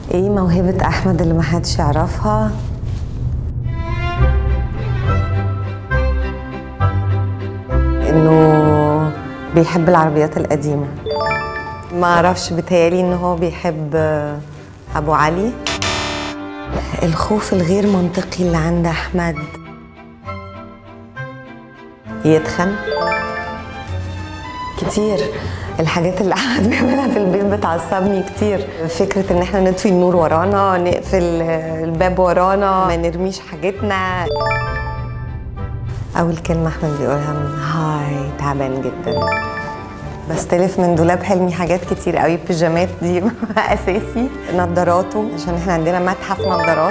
ايه موهبة احمد اللي محدش يعرفها انه بيحب العربيات القديمة ما اعرفش بيتهيألي ان هو بيحب ابو علي الخوف الغير منطقي اللي عند احمد يتخن كتير الحاجات اللي احمد بيعملها في البيت بتعصبني كتير فكره ان احنا نطفي النور ورانا نقفل الباب ورانا ما نرميش حاجتنا اول كلمه احمد بيقولها من هاي تعبان جدا بستلف من دولاب حلمي حاجات كتير قوي بيجامات دي اساسي نظاراته عشان احنا عندنا متحف نظارات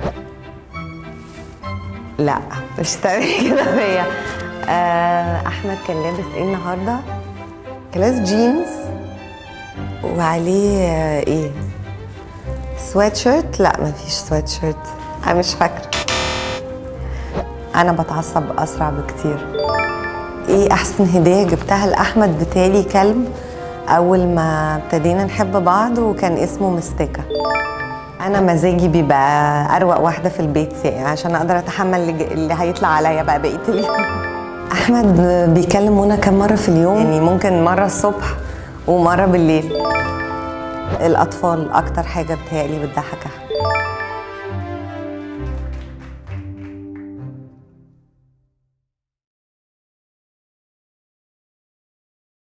لا مش تعملي كده فيا آه، احمد كان لابس ايه النهارده كان لابس جينز وعليه آه، ايه سويت شيرت لا مفيش سويت شيرت انا مش فاكره انا بتعصب اسرع بكتير ايه احسن هديه جبتها لاحمد بتالي كلب اول ما ابتدينا نحب بعض وكان اسمه مستكه انا مزاجي بيبقى اروق واحده في البيت يعني عشان اقدر اتحمل اللي, اللي هيطلع عليا بقى بقيه اليوم احمد بيكلم منى كم مره في اليوم يعني ممكن مره الصبح ومره بالليل الاطفال اكتر حاجه بتهيألي بتضحك احمد